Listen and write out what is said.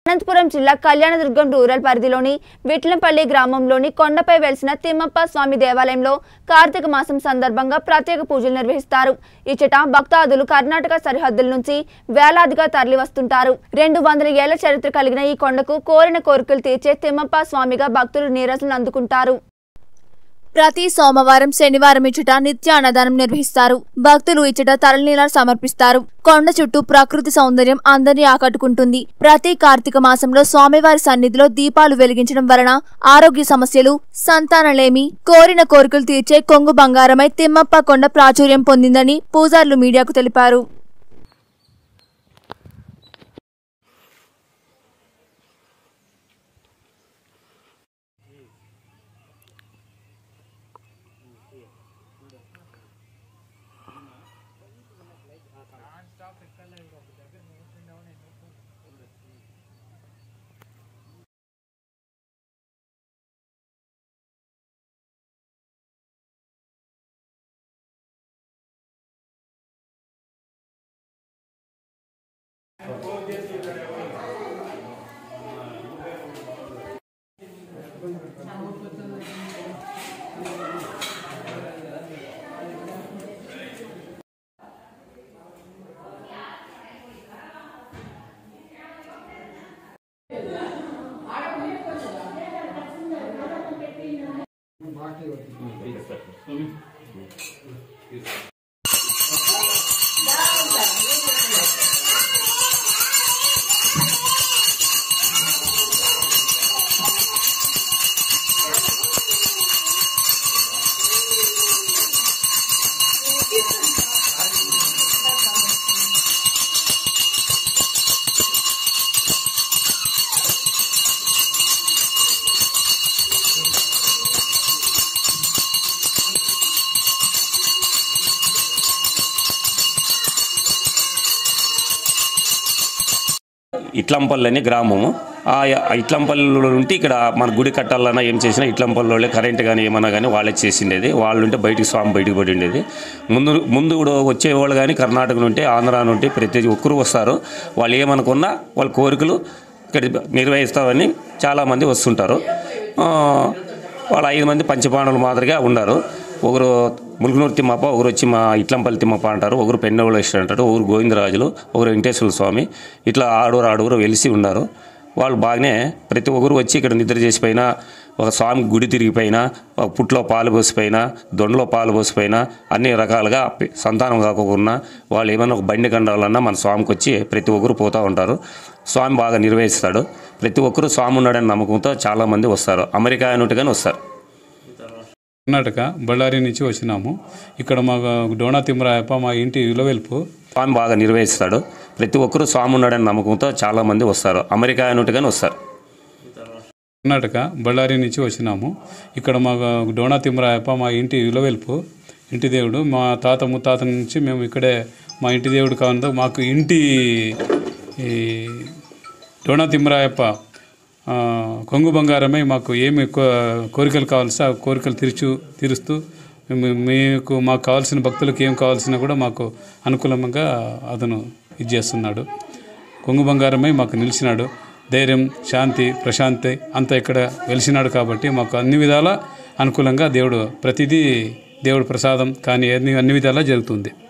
అనంతపురం జిల్లా కళ్యాణదుర్గం రూరల్ పరిధిలోని విట్లంపల్లి గ్రామంలోని కొండపై వెలిసిన తిమ్మప్ప స్వామి దేవాలయంలో కార్తీక మాసం సందర్భంగా ప్రత్యేక పూజలు నిర్వహిస్తారు ఇచ్చట భక్తాదులు కర్ణాటక సరిహద్దుల నుంచి వేలాదిగా తరలి వస్తుంటారు రెండు వందల ఏళ్ల చరిత్ర కలిగిన ఈ కొండకు కోరిన కోరికలు తీర్చే తిమ్మప్ప స్వామిగా భక్తులు నీరజులను అందుకుంటారు ప్రతి సోమవారం శనివారం ఇచ్చట నిత్య అన్నదానం నిర్వహిస్తారు భక్తులు ఇచ్చట తరలినీలను సమర్పిస్తారు కొండ చుట్టూ ప్రకృతి సౌందర్యం అందరినీ ఆకట్టుకుంటుంది ప్రతి కార్తీక మాసంలో స్వామివారి సన్నిధిలో దీపాలు వెలిగించడం వలన ఆరోగ్య సమస్యలు సంతానలేమి కోరిన కోరికలు తీర్చే కొంగు బంగారమై తిమ్మప్ప కొండ ప్రాచుర్యం పొందిందని పూజారులు మీడియాకు తెలిపారు ఇట్లంపల్లి అని గ్రామము ఆ ఆ ఇట్లంపల్లి నుండి ఇక్కడ మన గుడి కట్టాలన్నా ఏం చేసినా ఇట్లంపల్లిలో కరెంట్ కానీ ఏమన్నా కానీ వాళ్ళే చేసిండేది వాళ్ళు ఉంటే బయటికి స్వామి బయటికి పడి ఉండేది ముందు ముందు కూడా వచ్చేవాళ్ళు కానీ కర్ణాటక నుండి ఆంధ్ర నుండి ప్రతి ఒక్కరు వస్తారు వాళ్ళు ఏమనుకున్నా వాళ్ళ కోరికలు ఇక్కడ నిర్వహిస్తామని చాలామంది వస్తుంటారు ఆ, వాళ్ళ ఐదు మంది పంచపాండవులు మాదిరిగా ఉన్నారు ఒకరు ములుగునూరు తిమ్మప్ప ఒకరు వచ్చి మా ఇట్లంపల్లి తిమ్మప్ప అంటారు ఒకరు పెన్నెవళేశ్వర అంటారు ఒకరు గోవిందరాజులు ఒకరు వెంకటేశ్వర స్వామి ఇట్లా ఆడుగురు ఆడుగురు వెలిసి ఉన్నారు వాళ్ళు బాగానే ప్రతి ఒక్కరు వచ్చి ఇక్కడ నిద్ర చేసిపోయినా ఒక స్వామి గుడి తిరిగిపోయినా ఒక పుట్లో పాలు పోసిపోయినా దొండలో పాలు పోసిపోయినా అన్ని రకాలుగా పి- సంతానం కాకుండా వాళ్ళు ఏమైనా ఒక బండి కండాలన్నా మన స్వామికి వచ్చి ప్రతి ఒక్కరు పోతూ ఉంటారు స్వామి బాగా నిర్వహిస్తాడు ప్రతి ఒక్కరు స్వామి ఉన్నాడని నమ్మకంతో చాలామంది వస్తారు అమెరికా అయినట్టుగానే వస్తారు కర్ణాటక బళ్ళారి నుంచి వచ్చినాము ఇక్కడ మా డోనా తిమ్మరాయప్ప మా ఇంటి ఇలవెల్పు స్వామి బాగా నిర్వహిస్తాడు ప్రతి ఒక్కరు స్వామి ఉన్నాడని నమ్మకంతో చాలామంది వస్తారు అమెరికా అయినట్టుగానే వస్తారు కర్ణాటక బళ్ళారి నుంచి వచ్చినాము ఇక్కడ మా డోనా తిమ్మరాయప్ప మా ఇంటి ఇలవెల్పు ఇంటి దేవుడు మా తాత ముత్తాత నుంచి మేము ఇక్కడే మా ఇంటి దేవుడు కావడంతో మాకు ఇంటి ఈ డోనా తిమ్మరాయప్ప ఆ, కొంగు బంగారమై మాకు ఏమి కో- కోరికలు కావాల్సి ఆ కోరికలు తీర్చు తీరుస్తూ మేము మీకు మాకు కావాల్సిన భక్తులకు ఏం కావాల్సినా కూడా మాకు అనుకూలంగా అతను ఇది చేస్తున్నాడు కొంగు బంగారమై మాకు నిలిచినాడు ధైర్యం శాంతి ప్రశాంతి అంతా ఇక్కడ వెలిసినాడు కాబట్టి మాకు అన్ని విధాల అనుకూలంగా దేవుడు ప్రతిదీ దేవుడు ప్రసాదం కానీ అన్ని అన్ని విధాలా జరుగుతుంది